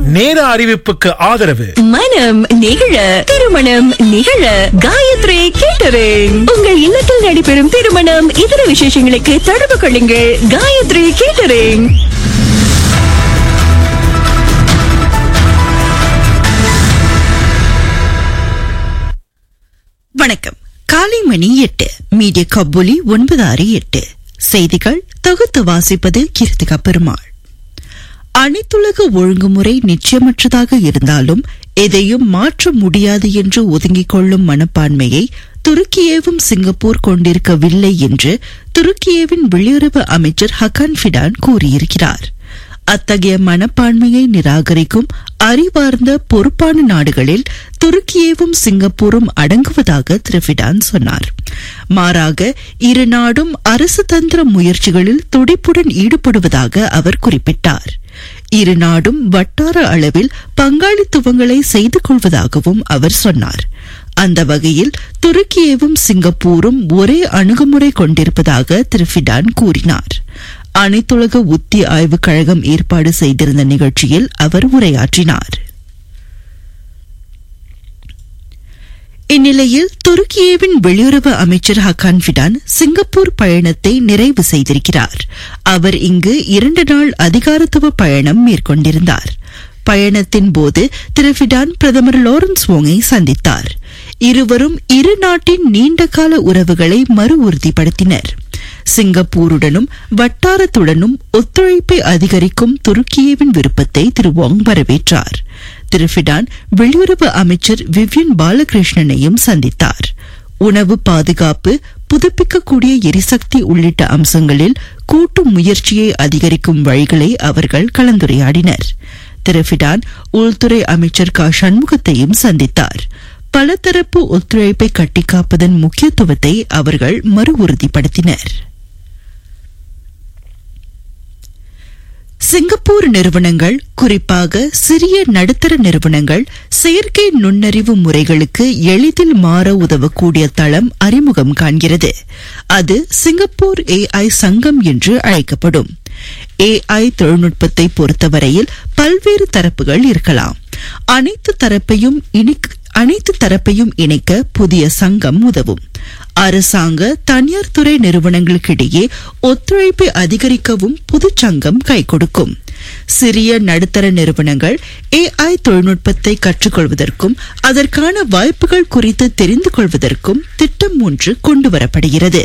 நேர அறிவிப்புக்கு ஆதரவு மனம் நிகழ திருமணம் நிகழ காயத்ரி கேட்டரிங் உங்கள் இல்லத்தில் நடைபெறும் திருமணம் இதர விசேஷங்களுக்கு தொடர்பு கொள்ளுங்கள் காயத்ரி கேட்டரிங் வணக்கம் காலை மணி எட்டு மீடியா கப்பொலி ஒன்பது ஆறு எட்டு செய்திகள் தொகுத்து வாசிப்பது கீர்த்திகா பெருமாள் அனைத்துலக ஒழுங்குமுறை நிச்சயமற்றதாக இருந்தாலும் எதையும் மாற்ற முடியாது என்று ஒதுங்கிக் கொள்ளும் மனப்பான்மையை துருக்கியேவும் சிங்கப்பூர் கொண்டிருக்கவில்லை என்று துருக்கியேவின் வெளியுறவு அமைச்சர் ஹக்கான் ஃபிடான் கூறியிருக்கிறார் அத்தகைய மனப்பான்மையை நிராகரிக்கும் அறிவார்ந்த பொறுப்பான நாடுகளில் துருக்கியேவும் சிங்கப்பூரும் அடங்குவதாக திரு ஃபிடான் சொன்னார் மாறாக இரு நாடும் அரசு தந்திர முயற்சிகளில் துடிப்புடன் ஈடுபடுவதாக அவர் குறிப்பிட்டார் இரு நாடும் வட்டார அளவில் பங்காளித்துவங்களை செய்து கொள்வதாகவும் அவர் சொன்னார் அந்த வகையில் துருக்கியேவும் சிங்கப்பூரும் ஒரே அணுகுமுறை கொண்டிருப்பதாக திரு ஃபிடான் கூறினார் அனைத்துலக உத்தி ஆய்வுக் கழகம் ஏற்பாடு செய்திருந்த நிகழ்ச்சியில் அவர் உரையாற்றினார் இந்நிலையில் துருக்கியேவின் வெளியுறவு அமைச்சர் ஹக்கான் ஃபிடான் சிங்கப்பூர் பயணத்தை நிறைவு செய்திருக்கிறார் அவர் இங்கு இரண்டு நாள் அதிகாரத்துவ பயணம் மேற்கொண்டிருந்தார் பயணத்தின் போது திரு ஃபிடான் பிரதமர் லாரன்ஸ் வோங்கை சந்தித்தார் இருவரும் இரு நாட்டின் நீண்டகால உறவுகளை மறு உறுதிப்படுத்தினர் சிங்கப்பூருடனும் வட்டாரத்துடனும் ஒத்துழைப்பை அதிகரிக்கும் துருக்கியவின் விருப்பத்தை திரு வாங் வரவேற்றார் திரு ஃபிடான் வெளியுறவு அமைச்சர் விவ்யன் பாலகிருஷ்ணனையும் சந்தித்தார் உணவு பாதுகாப்பு புதுப்பிக்கக்கூடிய எரிசக்தி உள்ளிட்ட அம்சங்களில் கூட்டு முயற்சியை அதிகரிக்கும் வழிகளை அவர்கள் கலந்துரையாடினர் திரு ஃபிடான் உள்துறை அமைச்சர் க சண்முகத்தையும் சந்தித்தார் பலதரப்பு ஒத்துழைப்பை கட்டிக்காப்பதன் முக்கியத்துவத்தை அவர்கள் மறு உறுதிப்படுத்தினர் சிங்கப்பூர் நிறுவனங்கள் குறிப்பாக சிறிய நடுத்தர நிறுவனங்கள் செயற்கை நுண்ணறிவு முறைகளுக்கு எளிதில் மாற உதவக்கூடிய தளம் அறிமுகம் காண்கிறது அது சிங்கப்பூர் ஏஐ சங்கம் என்று அழைக்கப்படும் ஏஐ தொழில்நுட்பத்தை பொறுத்தவரையில் பல்வேறு தரப்புகள் இருக்கலாம் அனைத்து தரப்பையும் அனைத்து தரப்பையும் இணைக்க புதிய சங்கம் உதவும் அரசாங்க தனியார் துறை நிறுவனங்களுக்கிடையே ஒத்துழைப்பை அதிகரிக்கவும் புதுச்சங்கம் கை கொடுக்கும் சிறிய நடுத்தர நிறுவனங்கள் ஏஐ தொழில்நுட்பத்தை கற்றுக்கொள்வதற்கும் அதற்கான வாய்ப்புகள் குறித்து தெரிந்து கொள்வதற்கும் திட்டம் ஒன்று கொண்டுவரப்படுகிறது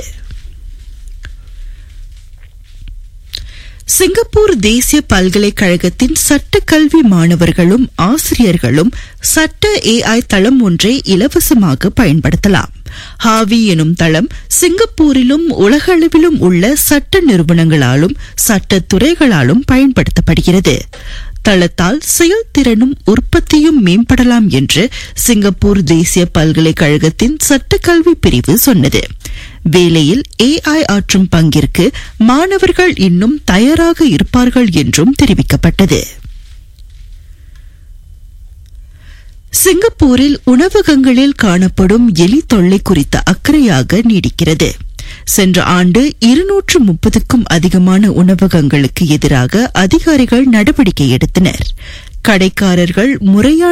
சிங்கப்பூர் தேசிய பல்கலைக்கழகத்தின் சட்ட கல்வி மாணவர்களும் ஆசிரியர்களும் சட்ட ஏஐ தளம் ஒன்றை இலவசமாக பயன்படுத்தலாம் ஹாவி எனும் தளம் சிங்கப்பூரிலும் உலகளவிலும் உள்ள சட்ட நிறுவனங்களாலும் சட்ட துறைகளாலும் பயன்படுத்தப்படுகிறது தளத்தால் செயல்திறனும் உற்பத்தியும் மேம்படலாம் என்று சிங்கப்பூர் தேசிய பல்கலைக்கழகத்தின் சட்டக்கல்வி பிரிவு சொன்னது வேலையில் ஏஐ ஆற்றும் பங்கிற்கு மாணவர்கள் இன்னும் தயாராக இருப்பார்கள் என்றும் தெரிவிக்கப்பட்டது சிங்கப்பூரில் உணவகங்களில் காணப்படும் எலி தொல்லை குறித்த அக்கறையாக நீடிக்கிறது சென்ற ஆண்டு இருநூற்று முப்பதுக்கும் அதிகமான உணவகங்களுக்கு எதிராக அதிகாரிகள் நடவடிக்கை எடுத்தனர் கடைக்காரர்கள் முறையான